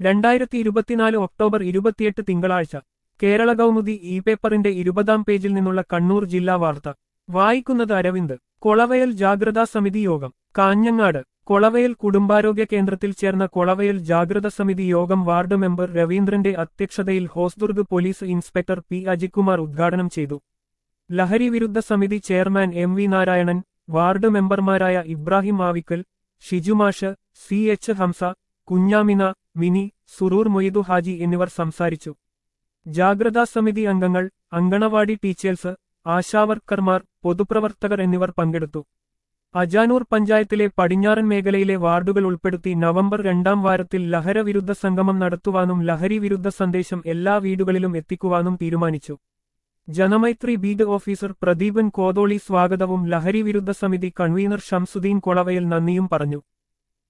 രണ്ടായിരത്തി ഇരുപത്തിനാല് ഒക്ടോബർ ഇരുപത്തിയെട്ട് തിങ്കളാഴ്ച കേരള കൗമുദി ഇ പേപ്പറിന്റെ ഇരുപതാം പേജിൽ നിന്നുള്ള കണ്ണൂർ ജില്ലാ വാർത്ത വായിക്കുന്നത് അരവിന്ദ് കൊളവയൽ ജാഗ്രതാ സമിതി യോഗം കാഞ്ഞങ്ങാട് കൊളവയൽ കുടുംബാരോഗ്യ കേന്ദ്രത്തിൽ ചേർന്ന കൊളവയൽ ജാഗ്രത സമിതി യോഗം വാർഡ് മെമ്പർ രവീന്ദ്രന്റെ അധ്യക്ഷതയിൽ Hosdurg police inspector P Ajithkumar ഉദ്ഘാടനം ചെയ്തു ലഹരി വിരുദ്ധ സമിതി chairman M V Narayanan ward മെമ്പർമാരായ ഇബ്രാഹിം ആവിക്കൽ ഷിജുമാഷ് സി എച്ച് ഹംസ കുഞ്ഞാമിന മിനി സുറൂർ മൊയ്തു ഹാജി എന്നിവർ സംസാരിച്ചു ജാഗ്രതാ സമിതി അംഗങ്ങൾ അങ്കണവാടി ടീച്ചേഴ്സ് ആശാവർക്കർമാർ പൊതുപ്രവർത്തകർ എന്നിവർ പങ്കെടുത്തു അജാനൂർ പഞ്ചായത്തിലെ പടിഞ്ഞാറൻ മേഖലയിലെ വാർഡുകൾ ഉൾപ്പെടുത്തി നവംബർ രണ്ടാം വാരത്തിൽ ലഹരവിരുദ്ധ സംഗമം നടത്തുവാനും ലഹരി വിരുദ്ധ സന്ദേശം എല്ലാ വീടുകളിലും എത്തിക്കുവാനും തീരുമാനിച്ചു ജനമൈത്രി ബീഡ് ഓഫീസർ പ്രദീപൻ കോതോളി സ്വാഗതവും ലഹരി വിരുദ്ധ സമിതി കൺവീനർ ഷംസുദ്ദീൻ കൊളവയൽ നന്ദിയും പറഞ്ഞു